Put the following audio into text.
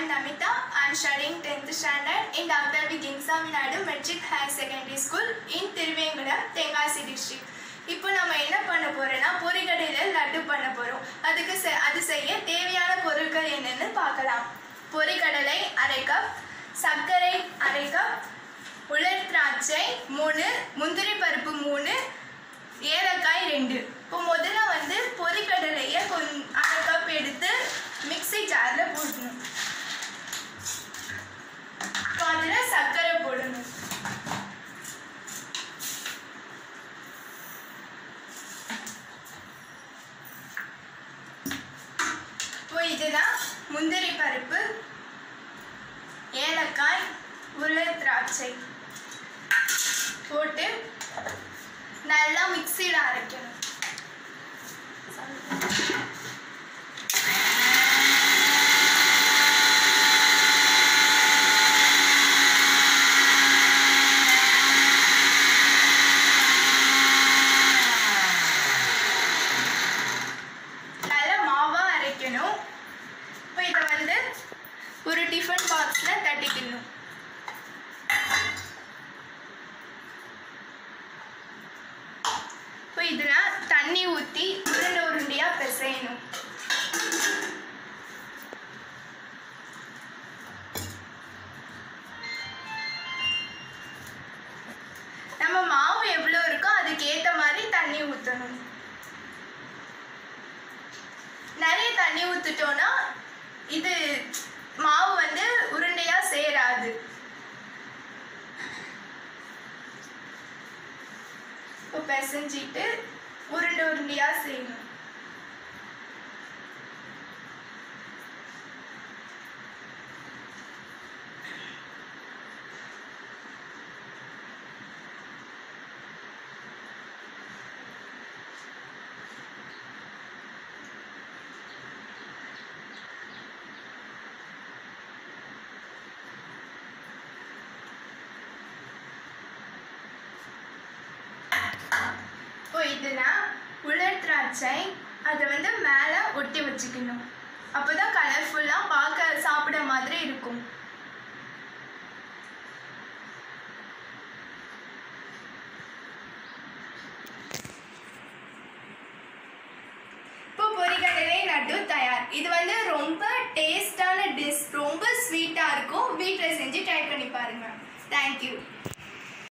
am Namita. I am studying 10th standard in Dr. V. Gingsami Naidu Metric Higher Secondary School in Thiruvenkulam Tenkasi district இப்போ நம்ம என்ன பண்ண போறோம்னா பொரிகடையில் லட்டு பண்ண போகிறோம் அதுக்கு செ அது செய்ய தேவையான பொருட்கள் என்னென்னு பார்க்கலாம் பொரிகடலை அரை கப் சர்க்கரை அரை கப் உலர் திராட்சை மூணு முந்திரி பருப்பு மூணு ஏலக்காய் ரெண்டு இப்போ முதல்ல வந்து பொரிக்கடலையை கொஞ் அரை கப் எடுத்து மிக்ஸி ஜாரில் போடணும் இப்போ அதில் சர்க்கரை போடணும் இப்போ இதுதான் முந்திரி பருப்பு ஏலக்காய் உலர் திராட்சை போட்டு நல்லா மிக்சியில் அரைக்கணும் நல்லா மாவாக அரைக்கணும் இப்போ இதை வந்து ஒரு டிஃபன் பாக்ஸில் தட்டிக்கணும் இப்போ இதில் தண்ணி ஊற்றி உருண்டை உருண்டையாக பிசையணும் நம்ம மாவு எவ்வளோ இருக்கோ அதுக்கு ஏற்ற மாதிரி தண்ணி ஊற்றணும் நிறைய தண்ணி ஊற்றிட்டோன்னா இது மாவு வந்து உருண்டையாக சேராது இப்போ பிசைஞ்சிட்டு உருண்டை உருண்டையாக செய்யணும் இப்போ இதுனா உலர் திராட்சை அதை வந்து மேலே ஒட்டி வச்சுக்கணும் அப்போ தான் கலர்ஃபுல்லாக பார்க்க சாப்பிட மாதிரி இருக்கும் இப்போ பொரிகடலை லட்டு தயார் இது வந்து ரொம்ப டேஸ்டான டிஷ் ரொம்ப ஸ்வீட்டாக இருக்கும் வீட்டில் செஞ்சு ட்ரை பண்ணி பாருங்கள் தேங்க்யூ